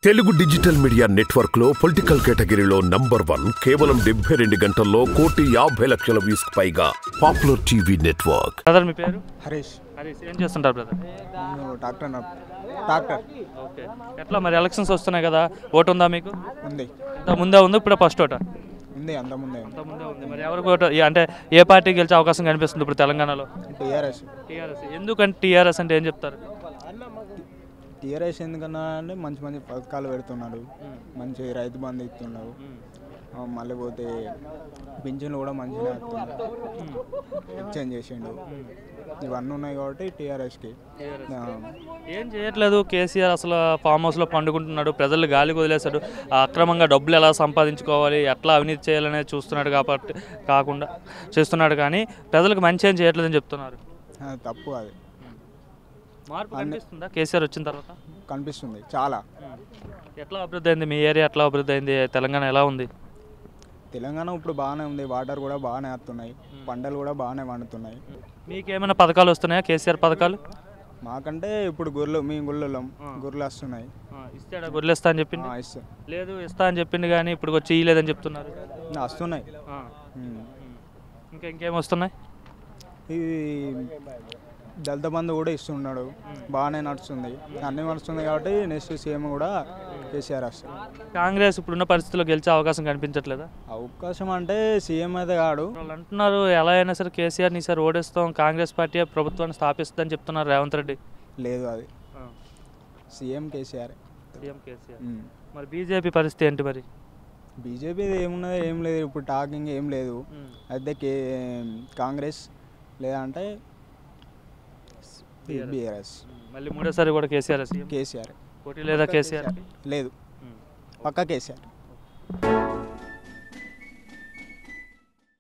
Telugu digital media network లో political కేటగిరీలో number one కేవలం డెబ్బై రెండు గంటల్లో కోటి యాభై లక్షల వ్యూస్ పైగా పాపులర్ టీవీ నెట్వర్క్ బ్రదర్ మీ పేరు హరీష్ హరీష్ ఏం చేస్తుంటారు బ్రదర్ నేను డాక్టర్ నా డాక్టర్ ఓకే ఎట్లా మరి ఎలక్షన్స్ వస్తున్నాయి కదా ఓటు ఉందా మీకు ఉంది ఇంత ముందే ఉంది ఇప్పుడు ఫస్ట్ ఓట ఉంది అంత ముందే ఇంత ముందే ఉంది మరి ఎవరికి ఓటు ఈ అంటే ఏ పార్టీ గెలిచే అవకాశం కనిపిస్తుంది ఇప్పుడు తెలంగాణలో టీఆర్ఎస్ టీఆర్ఎస్ ఎందుకంటే టీఆర్ఎస్ అంటే ఏం చెప్తారు టీఆర్ఎస్ ఎందుకన్నా అంటే మంచి మంచి పథకాలు పెడుతున్నాడు మంచి రైతు బంధు ఇస్తున్నాడు ఆ, మళ్ళీ పోతే పింఛన్లు కూడా మంచిగా ఇస్తున్నాడు ఎక్స్చేంజ్ చేసిండు ఇవన్నీ ఉన్నాయి కాబట్టి టీఆర్ఎస్కి ఏం చేయట్లేదు కేసీఆర్ అసలు ఫామ్ హౌస్లో పండుకుంటున్నాడు ప్రజలు గాలికి వదిలేశాడు ఆ అక్రమంగా డబ్బులు ఎలా సంపాదించుకోవాలి ఎట్లా అవినీతి చేయాలనేది చూస్తున్నాడు కాబట్టి కాకుండా చేస్తున్నాడు కానీ ప్రజలకు మంచి ఏం చేయట్లేదని చెప్తున్నారు తప్పు అది మార్పు కనిపిస్తుందా కేసీఆర్ వచ్చిన తర్వాత కనిపిస్తుంది చాలా ఎట్లా అభివృద్ధి అయింది మీ ఏరియా ఎట్లా అభివృద్ధి అయింది తెలంగాణ ఎలా ఉంది తెలంగాణ ఇప్పుడు బాగానే ఉంది వాటర్ కూడా బాగానే వస్తున్నాయి పంటలు కూడా బాగానే పండుతున్నాయి మీకేమైనా పథకాలు వస్తున్నాయా కేసీఆర్ పథకాలు మాకంటే ఇప్పుడు గొర్రెలు మీ గుళ్ళం గొర్రెలు వస్తున్నాయి ఇస్తాడా గొర్రెలు ఇస్తా అని చెప్పింది ఆ, ఇస్తా లేదు ఇస్తా అని చెప్పింది కానీ ఇప్పుడు వచ్చి ఇయ్యలేదని చెప్తున్నారు వస్తున్నాయి ఆ. ఉమ్. ఇంకా ఇంకేం వస్తున్నాయి ఈ దళిత బంధు కూడా ఇస్తున్నాడు బాగానే నడుస్తుంది అన్నీ నడుస్తుంది కాబట్టి నెక్స్ట్ సీఎం కూడా కేసీఆర్ వస్తాడు కాంగ్రెస్ ఇప్పుడున్న పరిస్థితుల్లో గెలిచే అవకాశం కనిపించట్లేదా అవకాశం అంటే సీఎం అయితే కాడు వాళ్ళు అంటున్నారు ఎలా అయినా సరే కేసీఆర్ని ఈసారి ఓడిస్తాం కాంగ్రెస్ పార్టీ ప్రభుత్వాన్ని స్థాపిస్తుందని చెప్తున్నారు రేవంత్ రెడ్డి లేదు అది సీఎం కేసీఆర్ సీఎం కేసీఆర్ మరి బీజేపీ పరిస్థితి ఏంటి మరి బీజేపీ ఏమున్నది ఏం లేదు ఇప్పుడు టాకింగ్ ఏం లేదు అయితే కే కాంగ్రెస్ లేదంటే బీఆర్ఎస్ మళ్ళీ మూడోసారి కూడా కేసీఆర్ సీఎం కేసీఆర్ పోటీ లేదా కేసీఆర్ లేదు పక్కా కేసీఆర్